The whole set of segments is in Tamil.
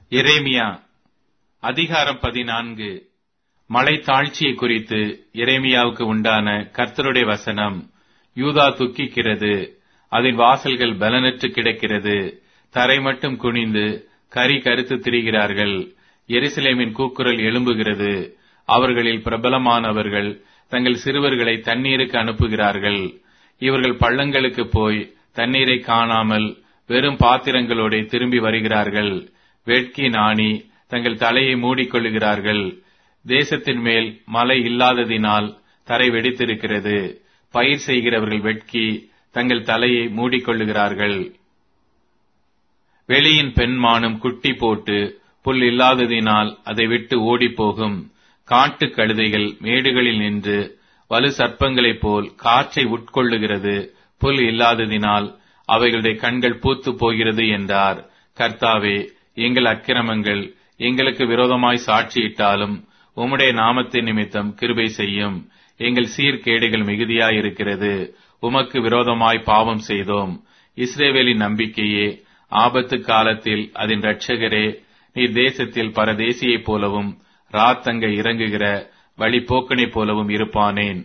எரேமியா அதிகாரம் பதினான்கு மலை தாழ்ச்சியை குறித்து எரேமியாவுக்கு உண்டான கர்த்தருடைய வசனம் யூதா துக்கிக்கிறது அதன் வாசல்கள் பலனற்று கிடக்கிறது தரை மட்டும் குனிந்து கரி கருத்து திரிகிறார்கள் எருசலேமின் கூக்குரல் எழும்புகிறது அவர்களில் பிரபலமானவர்கள் தங்கள் சிறுவர்களை தண்ணீருக்கு அனுப்புகிறார்கள் இவர்கள் பள்ளங்களுக்கு போய் தண்ணீரை காணாமல் வெறும் பாத்திரங்களோட திரும்பி வருகிறார்கள் வேட்கி நாணி தங்கள் தலையை மூடிக்கொள்ளுகிறார்கள் தேசத்தின் மேல் மழை இல்லாததினால் தரை வெடித்திருக்கிறது பயிர் செய்கிறவர்கள் வெட்கி தங்கள் தலையை மூடிக்கொள்ளுகிறார்கள் வெளியின் பெண்மானும் குட்டி போட்டு புல் இல்லாததினால் அதை விட்டு ஓடிப்போகும் காட்டு கழுதைகள் மேடுகளில் நின்று வலு சர்ப்பங்களைப் போல் காற்றை உட்கொள்ளுகிறது புல் இல்லாததினால் அவைகளுடைய கண்கள் பூத்து போகிறது என்றார் கர்த்தாவே எங்கள் அக்கிரமங்கள் எங்களுக்கு விரோதமாய் சாட்சியிட்டாலும் உம்முடைய நாமத்தின் நிமித்தம் கிருபை செய்யும் எங்கள் சீர்கேடுகள் மிகுதியாயிருக்கிறது உமக்கு விரோதமாய் பாவம் செய்தோம் இஸ்ரேவேலின் நம்பிக்கையே ஆபத்து காலத்தில் அதன் இரட்சகரே நீர் தேசத்தில் பரதேசியைப் போலவும் ராத்தங்க இறங்குகிற வழிபோக்கனைப் போலவும் இருப்பானேன்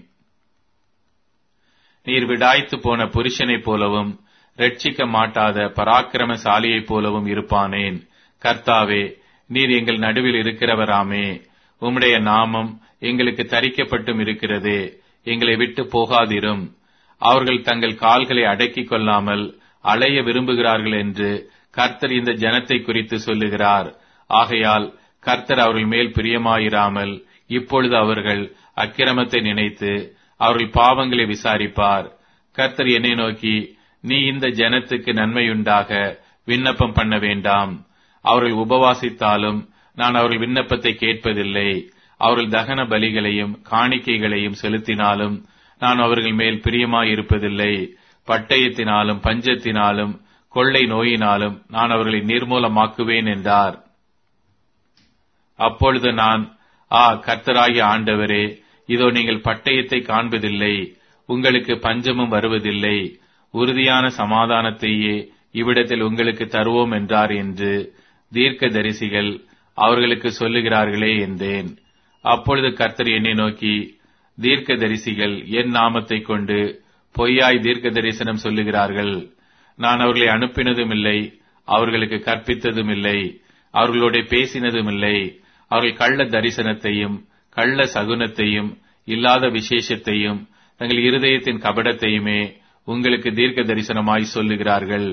நீர் விடாய்த்து போன புருஷனைப் போலவும் ரட்சிக்க மாட்டாத பராக்கிரமசாலியைப் போலவும் இருப்பானேன் கர்த்தாவே நீர் எங்கள் நடுவில் இருக்கிறவராமே உம்முடைய நாமம் எங்களுக்கு தரிக்கப்பட்டும் இருக்கிறதே எங்களை விட்டு போகாதிரும் அவர்கள் தங்கள் கால்களை அடக்கிக் கொள்ளாமல் அலைய விரும்புகிறார்கள் என்று கர்த்தர் இந்த ஜனத்தை குறித்து சொல்லுகிறார் ஆகையால் கர்த்தர் அவர்கள் மேல் பிரியமாயிராமல் இப்பொழுது அவர்கள் அக்கிரமத்தை நினைத்து அவர்கள் பாவங்களை விசாரிப்பார் கர்த்தர் என்னை நோக்கி நீ இந்த ஜனத்துக்கு நன்மையுண்டாக விண்ணப்பம் பண்ண வேண்டாம் அவர்கள் உபவாசித்தாலும் நான் அவர்கள் விண்ணப்பத்தை கேட்பதில்லை அவர்கள் தகன பலிகளையும் காணிக்கைகளையும் செலுத்தினாலும் நான் அவர்கள் மேல் பிரியமாயிருப்பதில்லை பட்டயத்தினாலும் பஞ்சத்தினாலும் கொள்ளை நோயினாலும் நான் அவர்களை நிர்மூலமாக்குவேன் என்றார் அப்பொழுது நான் ஆ கர்த்தராகிய ஆண்டவரே இதோ நீங்கள் பட்டயத்தை காண்பதில்லை உங்களுக்கு பஞ்சமும் வருவதில்லை உறுதியான சமாதானத்தையே இவ்விடத்தில் உங்களுக்கு தருவோம் என்றார் என்று தீர்க்க தரிசிகள் அவர்களுக்கு சொல்லுகிறார்களே என்றேன் அப்பொழுது கர்த்தர் என்னை நோக்கி தீர்க்க தரிசிகள் என் நாமத்தை கொண்டு பொய்யாய் தீர்க்க தரிசனம் சொல்லுகிறார்கள் நான் அவர்களை அனுப்பினதும் இல்லை அவர்களுக்கு கற்பித்ததும் இல்லை அவர்களோட பேசினதும் இல்லை அவர்கள் கள்ள தரிசனத்தையும் கள்ள சகுனத்தையும் இல்லாத விசேஷத்தையும் தங்கள் இருதயத்தின் கபடத்தையுமே உங்களுக்கு தீர்க்க தரிசனமாய் சொல்லுகிறார்கள்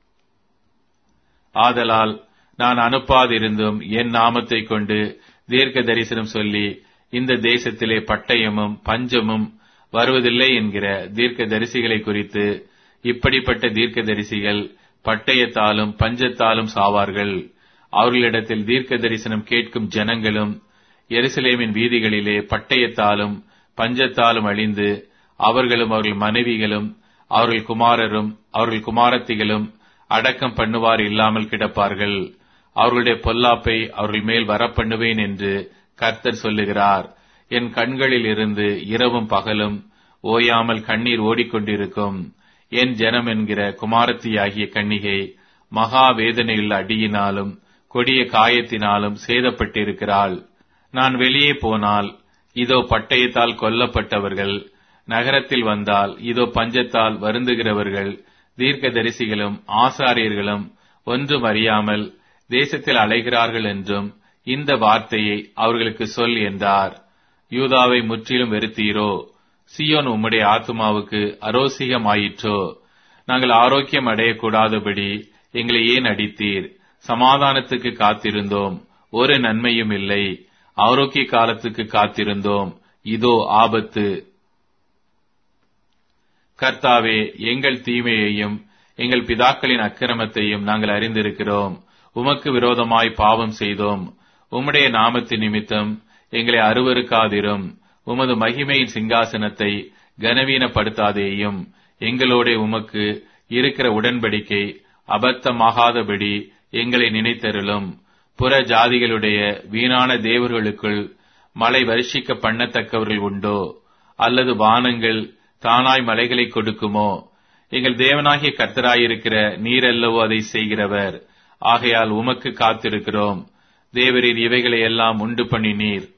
ஆதலால் நான் அனுப்பாதிருந்தும் என் நாமத்தை கொண்டு தீர்க்க தரிசனம் சொல்லி இந்த தேசத்திலே பட்டயமும் பஞ்சமும் வருவதில்லை என்கிற தீர்க்க தரிசிகளை குறித்து இப்படிப்பட்ட தீர்க்க தரிசிகள் பட்டயத்தாலும் பஞ்சத்தாலும் சாவார்கள் அவர்களிடத்தில் தீர்க்க தரிசனம் கேட்கும் ஜனங்களும் எருசலேமின் வீதிகளிலே பட்டயத்தாலும் பஞ்சத்தாலும் அழிந்து அவர்களும் அவர்கள் மனைவிகளும் அவர்கள் குமாரரும் அவர்கள் குமாரத்திகளும் அடக்கம் பண்ணுவார் இல்லாமல் கிடப்பார்கள் அவர்களுடைய பொல்லாப்பை அவர்கள் மேல் வரப்பண்ணுவேன் என்று கர்த்தர் சொல்லுகிறார் என் கண்களில் இருந்து இரவும் பகலும் ஓயாமல் கண்ணீர் ஓடிக்கொண்டிருக்கும் என் ஜனம் என்கிற குமாரத்தியாகிய கன்னிகை மகா வேதனையுள்ள அடியினாலும் கொடிய காயத்தினாலும் சேதப்பட்டிருக்கிறாள் நான் வெளியே போனால் இதோ பட்டயத்தால் கொல்லப்பட்டவர்கள் நகரத்தில் வந்தால் இதோ பஞ்சத்தால் வருந்துகிறவர்கள் தீர்க்க தரிசிகளும் ஆசாரியர்களும் ஒன்றும் அறியாமல் தேசத்தில் அலைகிறார்கள் என்றும் இந்த வார்த்தையை அவர்களுக்கு சொல் என்றார் யூதாவை முற்றிலும் வெறுத்தீரோ சியோன் உம்முடைய ஆத்மாவுக்கு அரோசிகமாயிற்றோ நாங்கள் ஆரோக்கியம் அடையக்கூடாதபடி எங்களை ஏன் அடித்தீர் சமாதானத்துக்கு காத்திருந்தோம் ஒரு நன்மையும் இல்லை ஆரோக்கிய காலத்துக்கு காத்திருந்தோம் இதோ ஆபத்து கர்த்தாவே எங்கள் தீமையையும் எங்கள் பிதாக்களின் அக்கிரமத்தையும் நாங்கள் அறிந்திருக்கிறோம் உமக்கு விரோதமாய் பாவம் செய்தோம் உம்முடைய நாமத்தின் நிமித்தம் எங்களை அருவருக்காதிரும் உமது மகிமையின் சிங்காசனத்தை கனவீனப்படுத்தாதேயும் எங்களோட உமக்கு இருக்கிற உடன்படிக்கை அபத்தமாகாதபடி எங்களை நினைத்தருளும் புற ஜாதிகளுடைய வீணான தேவர்களுக்குள் மழை வருஷிக்க பண்ணத்தக்கவர்கள் உண்டோ அல்லது வானங்கள் தானாய் மலைகளை கொடுக்குமோ எங்கள் தேவனாகிய கர்த்தராயிருக்கிற நீரல்லவோ அதை செய்கிறவர் ஆகையால் உமக்கு காத்திருக்கிறோம் தேவரீர் இவைகளை எல்லாம் உண்டு பண்ணினீர்